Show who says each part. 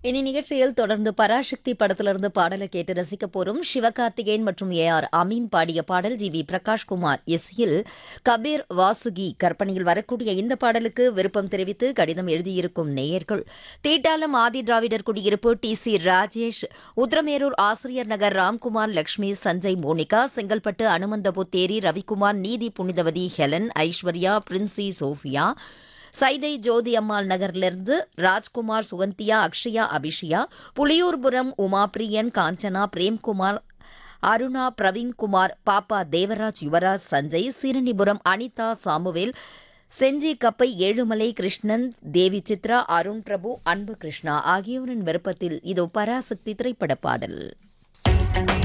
Speaker 1: இனி நிகழ்ச்சியில் தொடர்ந்து பராசக்தி படத்திலிருந்து பாடலை கேட்டு ரசிக்க போறோம் சிவகார்த்திகேயன் மற்றும் ஏ ஆர் அமீன் பாடிய பாடல் ஜி வி பிரகாஷ்குமார் இசையில் கபீர் வாசுகி கற்பனையில் வரக்கூடிய இந்த பாடலுக்கு விருப்பம் தெரிவித்து கடிதம் எழுதியிருக்கும் நேயர்கள் தீட்டாலம் ஆதி திராவிடர் குடியிருப்பு D C Rajesh Uthiramerur Asiriyar Nagar Ramkumar Lakshmi Sanjay Monica Chengalpattu Anumanthaputheri Ravikumar Neethi Punithavathi Helen Aishwarya Princy Sophia Saidai Jothi Ammal நகர்லிருந்து ராஜ்குமார் சுகந்தியா அக்ஷயா அபிஷியா புலியூர்புரம் உமாபிரியன் காஞ்சனா பிரேம்குமார் அருணா பிரவீன்குமார் பாப்பா தேவராஜ் யுவராஜ் சஞ்சய் சீரணிபுரம் அனிதா சாமுவேல் செஞ்சி கப்பை ஏழுமலை கிருஷ்ணன் தேவி சித்ரா அருண் பிரபு அன்பு கிருஷ்ணா ஆகியோரின் விருப்பத்தில் இதோ பராசக்தி திரைப்பட பாடல்